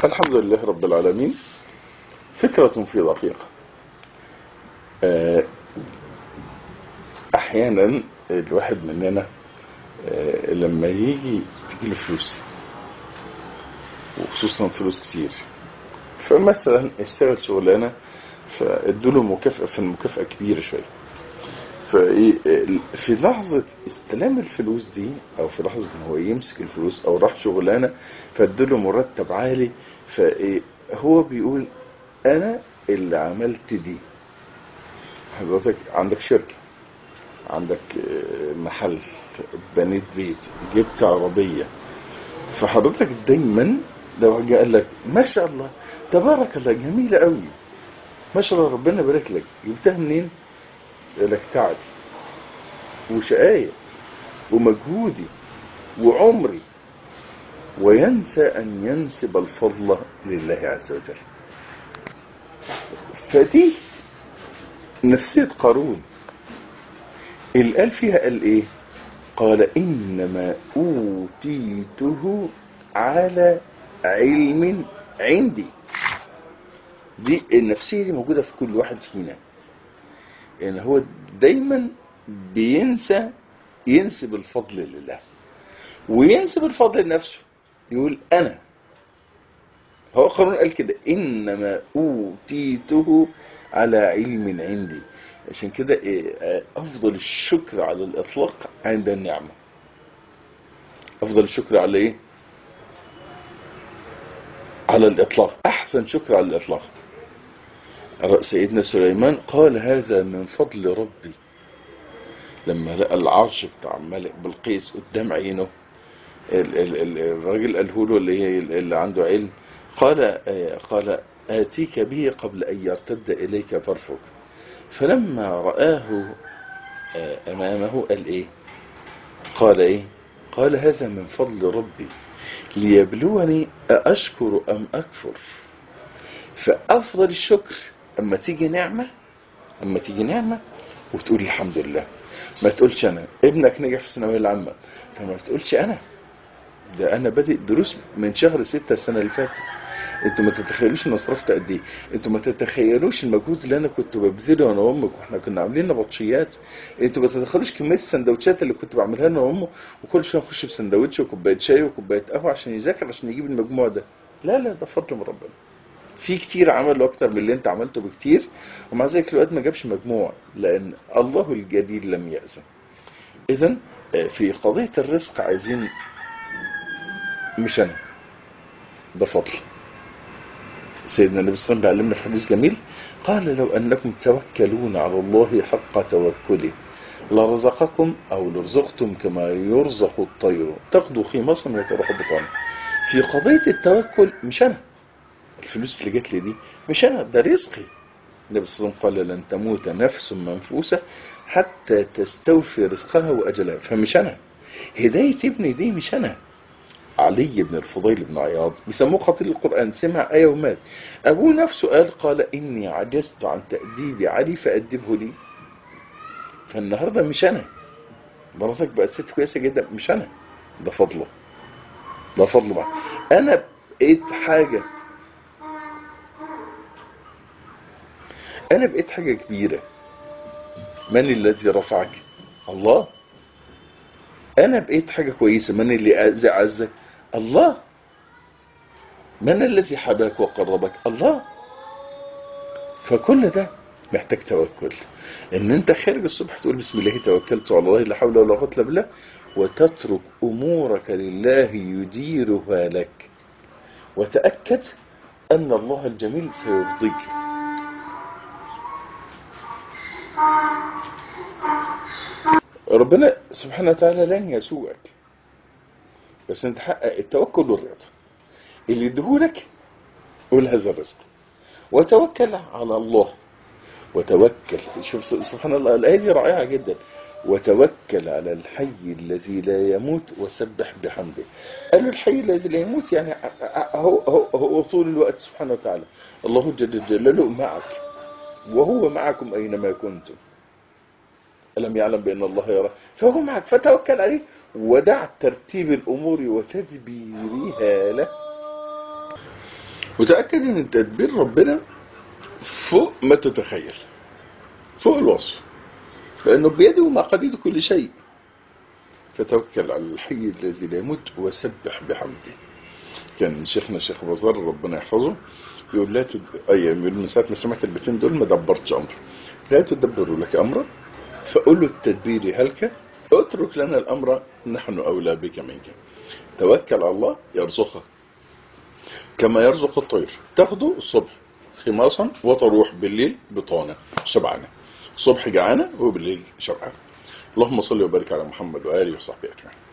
فالحمد لله رب العالمين فكرة في دقيقة آه، احيانا الواحد مننا آه، لما يجي تجيله فلوس وخصوصا فلوس كتير فمثلا اشتغل شغلانه فادوله مكافأة في المكافأة كبيرة شوية فايه في لحظة استلام الفلوس دي او في لحظة ان هو يمسك الفلوس او راح شغلانة فادوله مرتب عالي فايه هو بيقول انا اللي عملت دي حضرتك عندك شركة عندك آه، محل بنيت بيت جبت عربية فحضرتك دايما لو جه قال لك ما شاء الله تبارك الله جميلة قوي ما شاء الله ربنا يبارك لك جبتها منين؟ يقول لك تعبي وشقاية ومجهودي وعمري وينسى أن ينسب الفضل لله عز وجل فدي نفسية قارون اللي قال فيها قال ايه قال انما اوتيته على علم عندي دي النفسية دي موجودة في كل واحد فينا ان هو دايما بينسى ينسب الفضل لله وينسب الفضل لنفسه يقول انا هو قارون قال كده انما اوتيته على علم عندي عشان كده إيه، آه، افضل الشكر على الاطلاق عند النعمه افضل الشكر على ايه على الاطلاق احسن شكر على الاطلاق سيدنا سليمان قال هذا من فضل ربي لما لقى العرش بتاع الملك بلقيس قدام عينه ال- ال- ال- الراجل قاله له اللي هي اللي عنده علم قال آه، قال آتيك به قبل أن يرتد إليك طرفك فلما رآه آه، أمامه قال إيه قال إيه قال هذا من فضل ربي ليبلوني أأشكر أم أكفر فأفضل الشكر أما تيجي نعمة أما تيجي نعمة وتقول الحمد لله ما تقولش أنا ابنك نجح في الثانوية العامة فما تقولش أنا ده أنا بادئ دروس من شهر ستة السنة اللي فاتت انتوا ما تتخيلوش انا صرفت قد ايه انتوا ما تتخيلوش المجهود اللي انا كنت ببذله انا وامك واحنا كنا عاملين نبطشيات انتوا ما تتخيلوش كميه السندوتشات اللي كنت بعملها انا وامه وكل شويه نخش بسندوتش وكوبايه شاي وكوبايه قهوه عشان يذاكر عشان يجيب المجموع ده لا لا ده فضل من ربنا في كتير عملوا اكتر من اللي انت عملته بكتير ومع ذلك الوقت ما جابش مجموع لان الله الجليل لم يأذن اذا في قضيه الرزق عايزين مش انا ده فضل سيدنا النبي صلى الله عليه وسلم بيعلمنا في حديث جميل قال لو انكم توكلون على الله حق توكله لرزقكم او لرزقتم كما يرزق الطير تغدو خماصا وتروح بطانا في قضيه التوكل مش انا الفلوس اللي جات لي دي مش انا ده رزقي النبي صلى الله عليه وسلم قال لن تموت نفس منفوسه حتى تستوفي رزقها واجلها فمش انا هدايه ابني دي مش انا علي بن الفضيل بن عياض بيسموه خطير القرآن سمع آية ومات أبوه نفسه قال قال إني عجزت عن تأديب علي فأدبه لي فالنهاردة مش أنا مراتك بقت ست كويسة جدا مش أنا ده فضله ده فضله بقى أنا بقيت حاجة أنا بقيت حاجة كبيرة من الذي رفعك الله انا بقيت حاجة كويسة من اللي أعز عزك الله من الذي حباك وقربك الله فكل ده محتاج توكل ان انت خارج الصبح تقول بسم الله توكلت على الله لا حول ولا قوه الا بالله وتترك امورك لله يديرها لك وتاكد ان الله الجميل سيرضيك ربنا سبحانه وتعالى لن يسوءك بس انت حقق التوكل والرضا اللي يديهولك قول هذا الرزق وتوكل على الله وتوكل شوف سبحان الله الآية دي رائعة جدا وتوكل على الحي الذي لا يموت وسبح بحمده قالوا الحي الذي لا يموت يعني هو, هو, هو طول الوقت سبحانه وتعالى الله جل جلاله معك وهو معكم أينما كنتم ألم يعلم بأن الله يرى فهو معك فتوكل عليه ودع ترتيب الأمور وتدبيرها له وتأكد ان تدبير ربنا فوق ما تتخيل فوق الوصف لأنه بيده مقاليد كل شيء فتوكل على الحي الذي لا يموت وسبح بحمده كان شيخنا الشيخ بزار ربنا يحفظه يقول لا تد... أي من ساعة ما سمعت البيتين دول ما دبرتش أمر لا تدبر لك أمرا فقل التدبير هلك اترك لنا الأمر نحن أولى بك منك توكل على الله يرزقك كما يرزق الطير تاخده الصبح خماصا وتروح بالليل بطانة شبعانة الصبح جعانة وبالليل شبعانة اللهم صل وبارك على محمد وآله وصحبه أجمعين